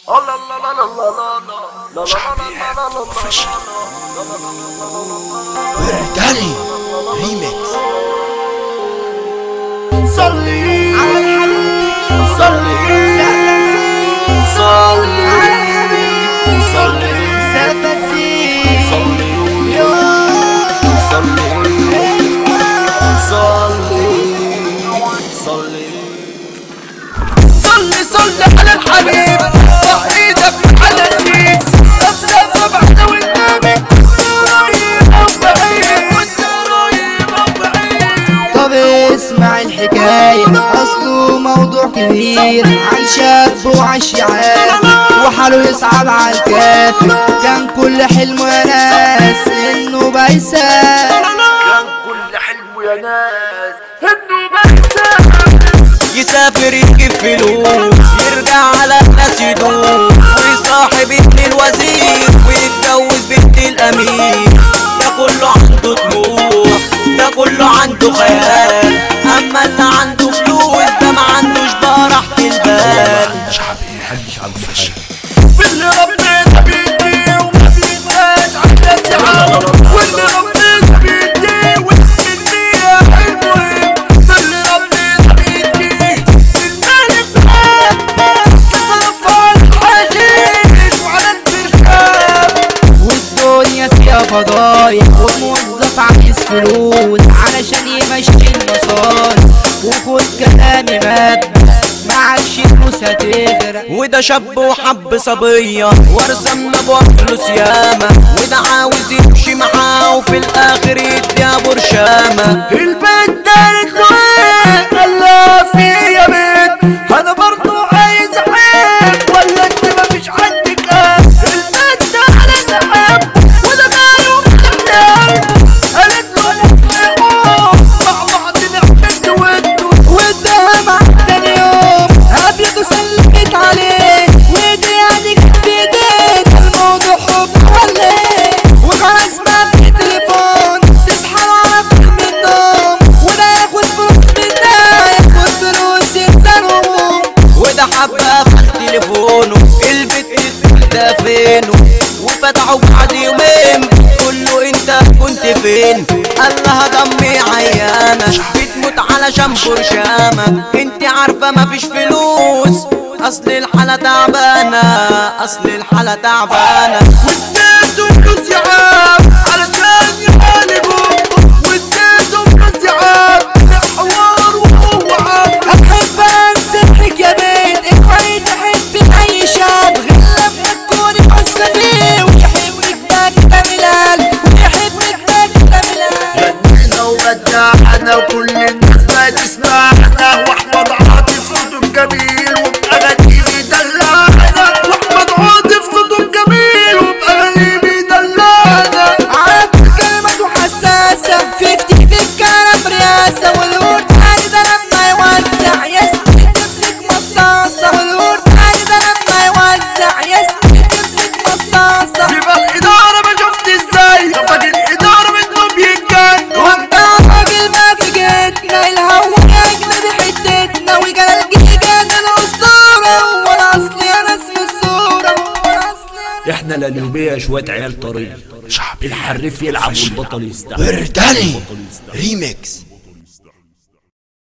ورداني ريميكس صلي على الحبيب صلي صلي على الحبيب صلي سفتي صلي صلي صلي صلي صلي على الحبيب ايدك على الجيب نفسك بعد والنبي قريب او بعيد وانت قريب او بعيد طب اسمع الحكاية أصله موضوع كبير عن شاب وعن شعاب وحاله يصعب على الكافر كان كل حلمه يا ناس إنه بيسافر كان كل حلمه يا ناس انه بيسافر يسافر يجيب فلوس يرجع على الناس يدوس ويصاحب ابن الوزير ويتجوز بنت الامير ده كله عنده طموح ده كله عنده خيال اما اللي عنده فلوس ده ما عندوش براح في البال واللي ربنا بيدي وما في ناس على سعار واللي ربنا بيدي والدنيا حلوة واللي ربنا بيدي المال بلاد صرف على الحديد وعلى البركاب والدنيا فيها فضايح والموظف عايز فلوس علشان يمشي المصالح وكل كلامي مبنى معكش فلوس هتغرق وده شاب وحب صبية ورث ابوه فلوس ياما وده عاوز يمشي معاه وفي الاخر يديها برشامة البنت قالت له ايه قال لها في يا بنت انا برضو عايز احب ولا انت مفيش عندك قلب البنت قالت له حب وده كانوا مستنيين قالت له نتفقوا مع بعض نعمل ودو وده مع تاني يوم قابلته سلمت عليه ودي يعني جت في ايديك الموضوع حب ولا ايه وخلاص ما في تليفون تصحى على طول من النوم ولا ياخد فلوس منها ياخد فلوس يخسرهم وده حبة في تليفونه البت ده فينه وفتحوا بعد يومين بتقول له انت كنت فين قال لها دمي عيانة بتموت علشان برشامة انت عارفة مفيش فلوس اصل الحالة تعبانة اصل الحالة تعبانة واديته فلوس يا عم علشان يعالجوا واديته فلوس يا عم لحوار وهو عم احب انسحك يا بيت اوعي تحب اي شاب غير لما تكوني حاسه فيه ويحبك باكده بالقلب ويحبك باكده بالقلب غنينا وودعنا وكل الناس ما تسمعنا واحمد عاطف صوته جميل وبأغانيه بيدلعنا واحمد عاطف صوته جميل وبأغانيه بيدلعنا عارف كلمته حساسه فيفتي في الكلام رياسه والورد ده لما يوزع يسكت تمسك مصاصه والورد ده لما يوزع يسكت تمسك مصاصه يبقى الإدارة ما شفت ازاي طب الإدارة منهم بيتجنوا وانت راجل ما في جيتنا الهوا اجنبي حتتنا وجال الجيجا ده الاسطوره وانا اصلي انا اسم الصوره وانا اصلي انا احنا الانوبيه شويه عيال طريه الحريف يلعب والبطل يستحمل ورداني ريميكس